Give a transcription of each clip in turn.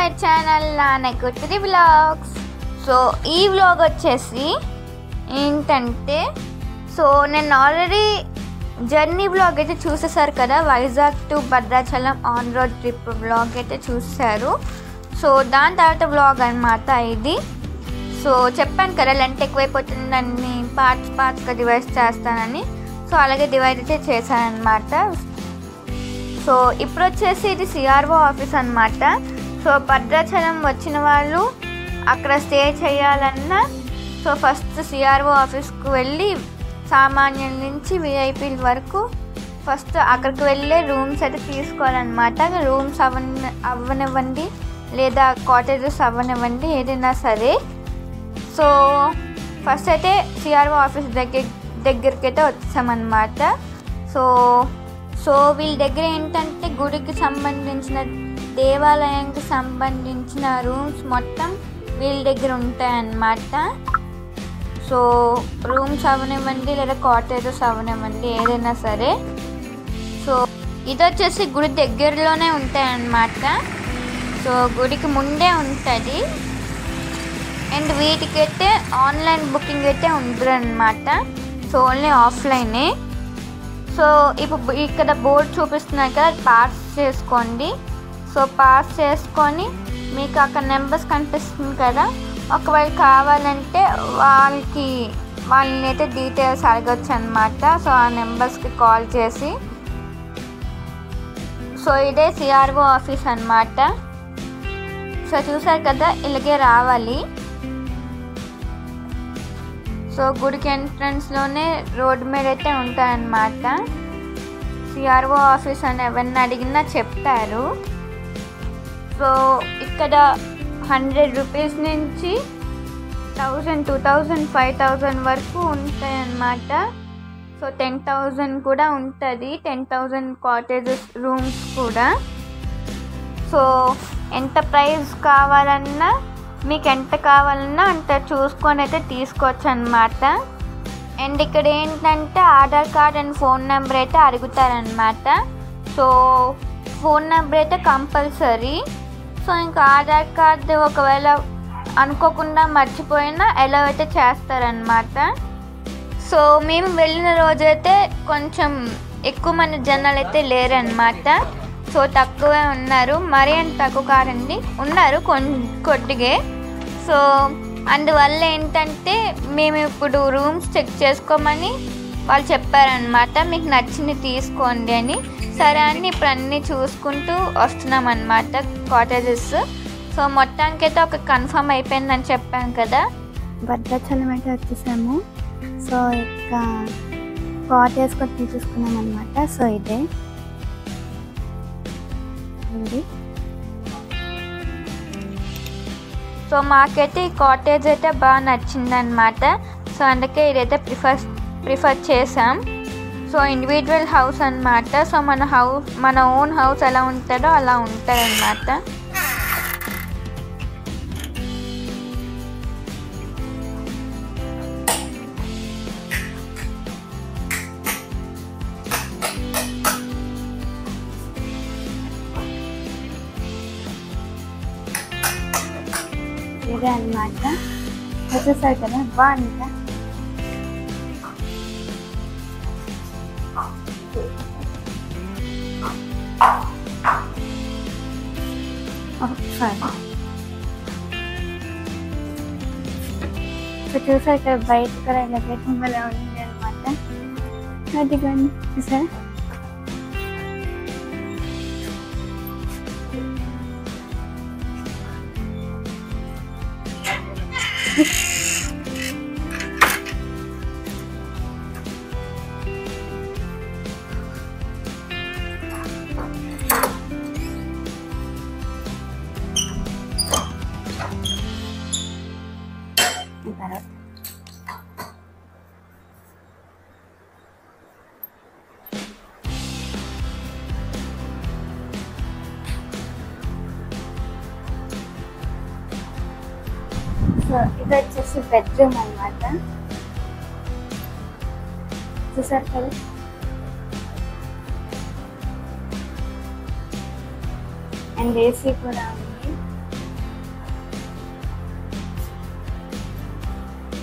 My channel నానకుట్టిది vlogs so ఈ vlog వచ్చేసి ఏంటంటే సో నేను ఆల్రెడీ జర్నీ వ్లాగ్ అయితే చూసేసారు కదా Vizag to Bhadrachalam on road trip vlog అయితే చూసారు సో దాని తర్వాత వ్లాగ్ అనమాట ఇది సో చెప్పాను కదా లెంత్ ఎక్కువైపోతుందని పార్ట్స్ పార్ట్స్గా డివైడ్ చేస్తానని సో అలాగే డివైడ్ అయితే చేశానమాట సో ఇప్పుడు వచ్చేసి ఇది సిఆర్ఓ ఆఫీస్ అనమాట సో భద్రాచలం వచ్చిన వాళ్ళు అక్కడ స్టే చేయాలన్నా సో ఫస్ట్ సిఆర్ఓ ఆఫీస్కు వెళ్ళి సామాన్యుల నుంచి విఐపీల వరకు ఫస్ట్ అక్కడికి వెళ్ళే రూమ్స్ అయితే తీసుకోవాలన్నమాట రూమ్స్ అవ్వని అవ్వనివ్వండి లేదా కాటేజెస్ అవ్వనివ్వండి ఏదైనా సరే సో ఫస్ట్ అయితే సిఆర్ఓ ఆఫీస్ దగ్గర దగ్గరికి అయితే వచ్చామన్నమాట సో సో వీళ్ళ దగ్గర ఏంటంటే గుడికి సంబంధించిన దేవాలయానికి సంబంధించిన రూమ్స్ మొత్తం వీళ్ళ దగ్గర ఉంటాయన్నమాట సో రూమ్స్ అవనివ్వండి లేదా కాటేజెస్ అవనివ్వండి ఏదైనా సరే సో ఇది వచ్చేసి గుడి దగ్గరలోనే ఉంటాయన్నమాట సో గుడికి ముందే ఉంటుంది అండ్ వీటికైతే ఆన్లైన్ బుకింగ్ అయితే ఉండదు అనమాట సో ఓన్లీ ఆఫ్లైనే సో ఇప్పుడు ఇక్కడ బోర్డు చూపిస్తున్నారు కదా పాస్ చేసుకోండి సో పాస్ చేసుకొని మీకు అక్కడ నెంబర్స్ కనిపిస్తుంది కదా ఒకవేళ కావాలంటే వాళ్ళకి వాళ్ళని అయితే డీటెయిల్స్ అడగచ్చు అనమాట సో ఆ నెంబర్స్కి కాల్ చేసి సో ఇదే సిఆర్ఓ ఆఫీస్ అనమాట సో చూసారు కదా ఇలాగే రావాలి సో గుడికి ఎంట్రన్స్లోనే రోడ్ మీద అయితే ఉంటాయన్నమాట సిఆర్ఓ ఆఫీస్ అని ఎవరిని అడిగినా చెప్తారు సో ఇక్కడ హండ్రెడ్ రూపీస్ నుంచి thousand two thousand five thousand వరకు ఉంటాయన్నమాట సో టెన్ థౌజండ్ కూడా ఉంటుంది టెన్ థౌజండ్ కాటేజెస్ రూమ్స్ కూడా సో ఎంత ప్రైస్ కావాలన్నా మీకు ఎంత కావాలన్నా అంత చూసుకొని అయితే తీసుకోవచ్చు అనమాట అండ్ ఇక్కడ ఏంటంటే Aadhaar card and phone number అయితే అడుగుతారనమాట సో ఫోన్ నెంబర్ అయితే కంపల్సరీ సో ఇంకా ఆధార్ కార్డ్ ఒకవేళ అనుకోకుండా మర్చిపోయినా ఎలా అయితే చేస్తారనమాట సో మేము వెళ్ళిన రోజైతే కొంచెం ఎక్కువ మంది జనాలు అయితే లేరనమాట సో తక్కువే ఉన్నారు మరీ అంత తక్కువ కారండి ఉన్నారు కొన్ కొద్దిగే సో అందువల్ల ఏంటంటే మేము ఇప్పుడు రూమ్స్ చెక్ చేసుకోమని వాళ్ళు చెప్పారనమాట మీకు నచ్చింది తీసుకోండి అని సరే అని ఇప్పుడు అన్నీ చూసుకుంటూ వస్తున్నాం అనమాట కాటేజెస్ సో మొత్తానికైతే ఒక కన్ఫర్మ్ అయిపోయిందని చెప్పాను కదా భద్రాచలం అయితే వచ్చేసాము సో ఇక కాటేజ్ కూడా తీసేసుకున్నాం అనమాట సో ఇదే ఉంది సో మాకైతే ఈ కాటేజ్ అయితే బాగా నచ్చిందనమాట సో అందుకే ఇదైతే ప్రిఫర్ ప్రిఫర్ చేసాం సో ఇండివిజువల్ హౌస్ అన్నమాట సో మన హౌస్ మన ఓన్ హౌస్ ఎలా ఉంటుందో అలా ఉంటుంది అనమాట ఇదే అనమాట వచ్చేసారు కదా బాగుందా సరే సో చూసారు ఇక్కడ బయట కూడా లొకేషన్ వల్ల ఉంది అనమాట అది కానీ చూసారా తర్వాత సో ఇది వచ్చేసి బెడ్రూమ్ అన్నమాట చూసారు కదా అండ్ ఏసీ కూడా ఉంది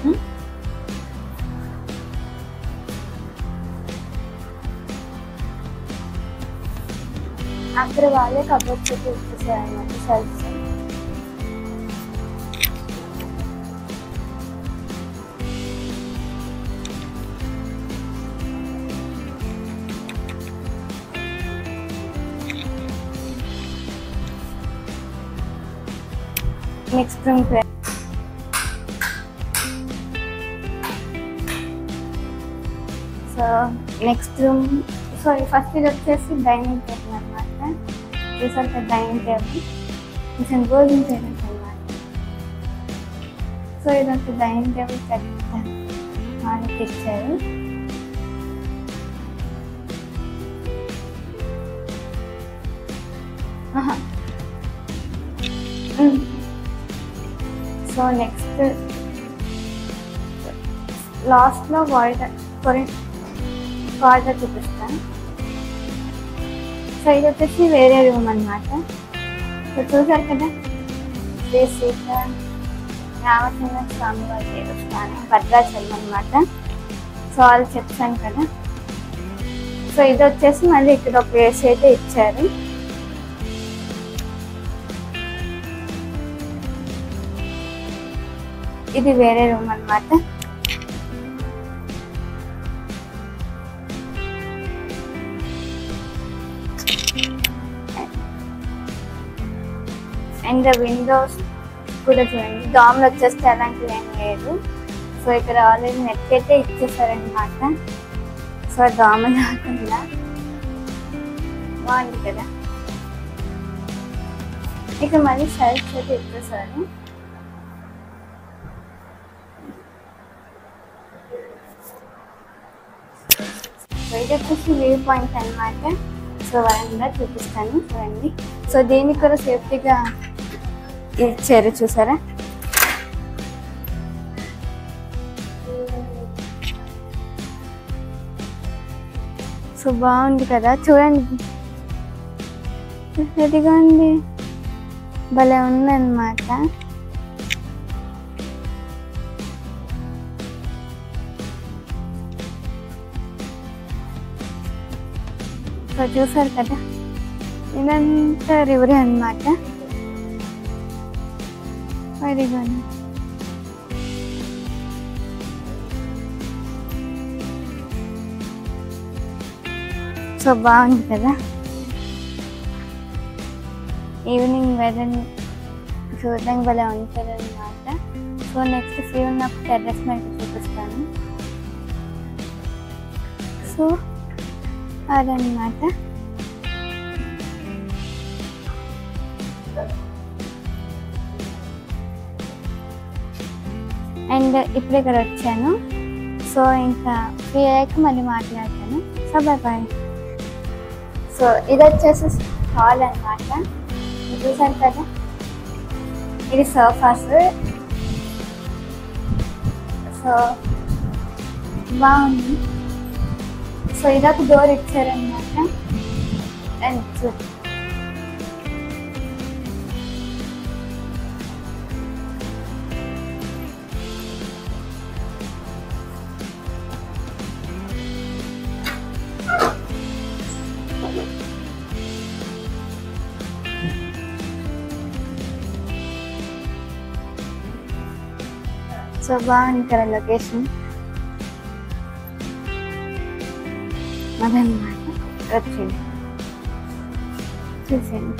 అక్కడ వాళ్ళే కబోర్డ్ పెట్టి ఇచ్చేసారు అనమాట shelves next room so next room so first ఇది వచ్చేసి డైనింగ్ టేబుల్ అనమాట చూసారు కదా డైనింగ్ టేబుల్ కొంచెం గోధుమ టేబుల్స్ అనమాట సో ఇది ఒక డైనింగ్ టేబుల్ పెద్ద వాళ్ళకి ఇచ్చారు ఆహా. మ్మ్. సో నెక్స్ట్ లాస్ట్లో వాయిదా కొరి వాయిదా చూపిస్తాను సో ఇది వచ్చేసి వేరే రూమ్ అనమాట సో చూసారు కదా శ్రీ సీత రామచంద్ర స్వామి వారి దేవస్థానం భద్రాచలం అనమాట సో వాళ్ళు చెప్పాను కదా సో ఇది వచ్చేసి మళ్ళీ ఇక్కడ ఒక ప్లేస్ అయితే ఇచ్చారు ఇది వేరే రూమ్ అన్నమాట అండ్ విండోస్ కూడా చూడండి దోమలు వచ్చేస్తే అలాంటివి ఏం లేదు సో ఇక్కడ ఆల్రెడీ నెట్ అయితే ఇచ్చేసారనమాట సో దోమలు రాకుండా బాగుంది కదా ఇక మళ్ళీ సెల్ఫ్ అయితే ఇచ్చేసారు సో ఇది వచ్చేసి వ్యూ పాయింట్ అనమాట సో వరండా చూపిస్తాను చూడండి సో దీనికి కూడా సేఫ్టీగా ఇచ్చారు చూసారా సో బాగుంది కదా చూడండి రెడీగా ఉంది భలే ఉందన్నమాట సో చూసారు కదా ఇదంతా రివరే అన్నమాట వెరీ గుడ్ సో బాగుంది కదా ఈవినింగ్ వెదర్ చూడడానికి భలే ఉంటుంది అనమాట సో నెక్స్ట్ ఫ్రీ ఉన్నప్పుడు టెర్రస్ మీద చూపిస్తాను సో అదనమాట అండ్ ఇప్పుడు ఇక్కడ వచ్చాను సో ఇంకా ఫ్రీ అయ్యాక మళ్ళీ మాట్లాడతాను సో బాయ్ బాయ్ సో ఇది వచ్చేసి హాల్ అనమాట చూసారు కదా ఇది సోఫాస్ సో బాగుంది సో ఇదొక డోర్ ఇచ్చారనమాట అండ్ చూ సో బాగుంది కదా లొకేషన్ అదన్నమాట వచ్చింది చూసేయండి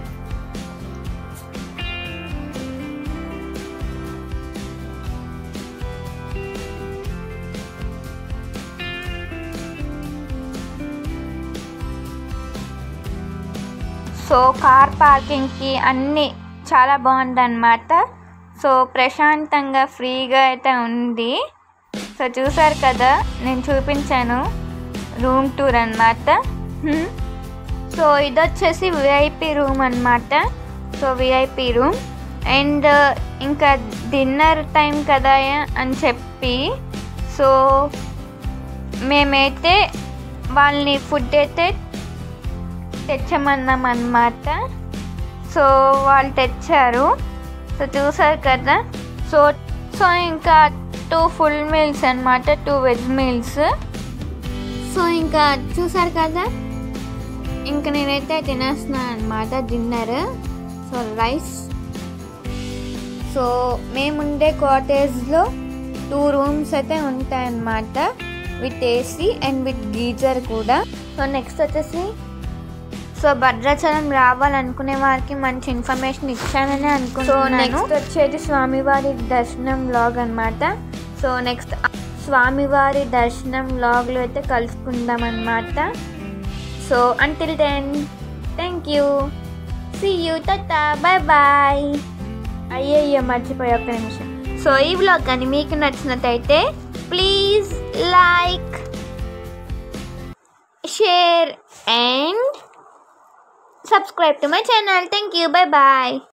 సో కార్ పార్కింగ్కి అన్నీ చాలా బాగుందన్నమాట సో ప్రశాంతంగా ఫ్రీగా అయితే ఉంది సో చూసారు కదా నేను చూపించాను రూమ్ టూర్ అనమాట సో ఇది వచ్చేసి విఐపి రూమ్ అనమాట సో విఐపి రూమ్ అండ్ ఇంకా డిన్నర్ టైం కదా అని చెప్పి సో మేమైతే వాళ్ళని ఫుడ్ అయితే తెచ్చమన్నాం అన్నమాట సో వాళ్ళు తెచ్చారు సో చూసారు కదా సో సో ఇంకా టూ ఫుల్ మీల్స్ అనమాట టూ వెజ్ మీల్స్ సో ఇంకా చూసారు కదా ఇంకా నేనైతే తినేస్తున్నాను అనమాట డిన్నర్ సో రైస్ సో మేముండే కాటేజ్లో టూ రూమ్స్ అయితే ఉంటాయన్నమాట with AC and with geyser కూడా సో నెక్స్ట్ వచ్చేసి సో భద్రాచలం రావాలనుకునే వారికి మంచి ఇన్ఫర్మేషన్ ఇచ్చానని అనుకుంటున్నాను సో నెక్స్ట్ వచ్చేది స్వామివారి దర్శనం వ్లాగ్ అనమాట సో నెక్స్ట్ స్వామివారి దర్శనం వ్లాగ్లో అయితే కలుసుకుందాం అనమాట so until then thank you see you tata bye bye అయ్యయ్యో మర్చిపోయి ఒక్క నిమిషం సో ఈ వ్లాగ్ కానీ మీకు నచ్చినట్టయితే please like share and subscribe to my channel. Thank you. Bye bye.